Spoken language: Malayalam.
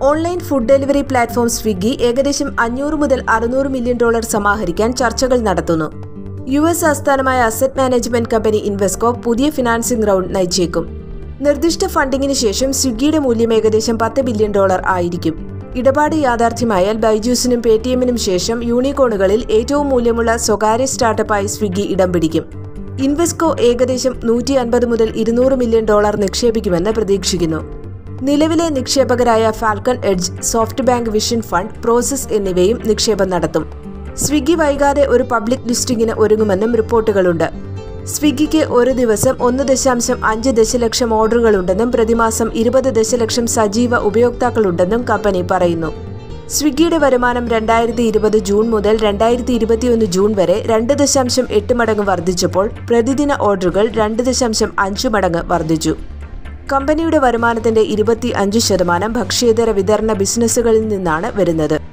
online food delivery platform Swiggy ഏകദേശം അഞ്ഞൂറ് മുതൽ അറുന്നൂറ് മില്യൺ ഡോളർ സമാഹരിക്കാൻ ചർച്ചകൾ നടത്തുന്നു യു എസ് ആസ്ഥാനമായ അസറ്റ് മാനേജ്മെന്റ് കമ്പനി ഇൻവെസ്കോ പുതിയ ഫിനാൻസിംഗ് റൗണ്ട് നയിച്ചേക്കും നിർദ്ദിഷ്ട ഫണ്ടിങ്ങിന് ശേഷം സ്വിഗ്ഗിയുടെ മൂല്യം ഏകദേശം പത്ത് ബില്യൺ ഡോളർ ആയിരിക്കും ഇടപാട് യാഥാർത്ഥ്യമായാൽ ബൈജൂസിനും പേടിഎമ്മിനും ശേഷം യൂണിക്കോണുകളിൽ ഏറ്റവും മൂല്യമുള്ള സ്വകാര്യ സ്റ്റാർട്ടപ്പായി സ്വിഗ്ഗി ഇടം പിടിക്കും ഇൻവെസ്കോ ഏകദേശം നൂറ്റി അൻപത് മുതൽ ഇരുന്നൂറ് മില്യൺ ഡോളർ നിക്ഷേപിക്കുമെന്ന് പ്രതീക്ഷിക്കുന്നു നിലവിലെ നിക്ഷേപകരായ Falcon Edge SoftBank vision fund Prosus എന്നിവയും നിക്ഷേപം നടത്തും സ്വിഗ്ഗി വൈകാതെ ഒരു പബ്ലിക് ലിസ്റ്റിംഗിന് ഒരുങ്ങുമെന്നും റിപ്പോർട്ടുകളുണ്ട് സ്വിഗ്ഗിക്ക് ഒരു ദിവസം ഒന്ന് ദശാംശം അഞ്ച് ദശലക്ഷം ഓർഡറുകളുണ്ടെന്നും പ്രതിമാസം ഇരുപത് ദശലക്ഷം സജീവ ഉപയോക്താക്കളുണ്ടെന്നും കമ്പനി പറയുന്നു സ്വിഗ്ഗിയുടെ വരുമാനം രണ്ടായിരത്തി ഇരുപത് ജൂൺ മുതൽ രണ്ടായിരത്തി ഇരുപത്തിയൊന്ന് ജൂൺ വരെ രണ്ട് ദശാംശം എട്ട് മടങ്ങ് വർദ്ധിച്ചപ്പോൾ പ്രതിദിന ഓർഡറുകൾ രണ്ട് ദശാംശം അഞ്ച് മടങ്ങ് വർദ്ധിച്ചു കമ്പനിയുടെ വരുമാനത്തിന്റെ ഇരുപത്തി അഞ്ച് ശതമാനം ഭക്ഷ്യേതര വിതരണ ബിസിനസ്സുകളിൽ നിന്നാണ് വരുന്നത്